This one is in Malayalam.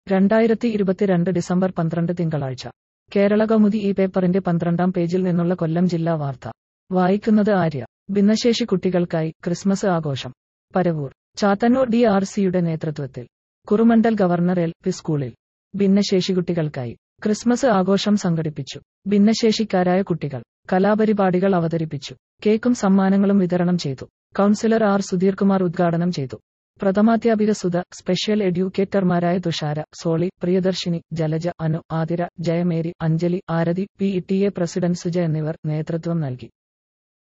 രണ്ടായിരത്തി ഇരുപത്തിരണ്ട് ഡിസംബർ പന്ത്രണ്ട് തിങ്കളാഴ്ച കേരള കൗമുദി ഈ പേപ്പറിന്റെ പന്ത്രണ്ടാം പേജിൽ നിന്നുള്ള കൊല്ലം ജില്ലാ വാർത്ത വായിക്കുന്നത് ആര്യ ഭിന്നശേഷി കുട്ടികൾക്കായി ക്രിസ്മസ് ആഘോഷം പരവൂർ ചാത്തന്നൂർ ഡി ആർ സിയുടെ നേതൃത്വത്തിൽ കുറുമണ്ടൽ ഗവർണർ എൽ പി സ്കൂളിൽ ഭിന്നശേഷി കുട്ടികൾക്കായി ക്രിസ്മസ് ആഘോഷം സംഘടിപ്പിച്ചു ഭിന്നശേഷിക്കാരായ കുട്ടികൾ കലാപരിപാടികൾ അവതരിപ്പിച്ചു കേക്കും സമ്മാനങ്ങളും വിതരണം ചെയ്തു കൗൺസിലർ ആർ സുധീർ കുമാർ ഉദ്ഘാടനം ചെയ്തു പ്രഥമാധ്യാപിക സുധ സ്പെഷ്യൽ എഡ്യൂക്കേറ്റർമാരായ Thushara Soly Priyadarshini Jalaja Anu Athira Jayamary Anjali Aarathi P T A president Suja എന്നിവർ നേതൃത്വം നൽകി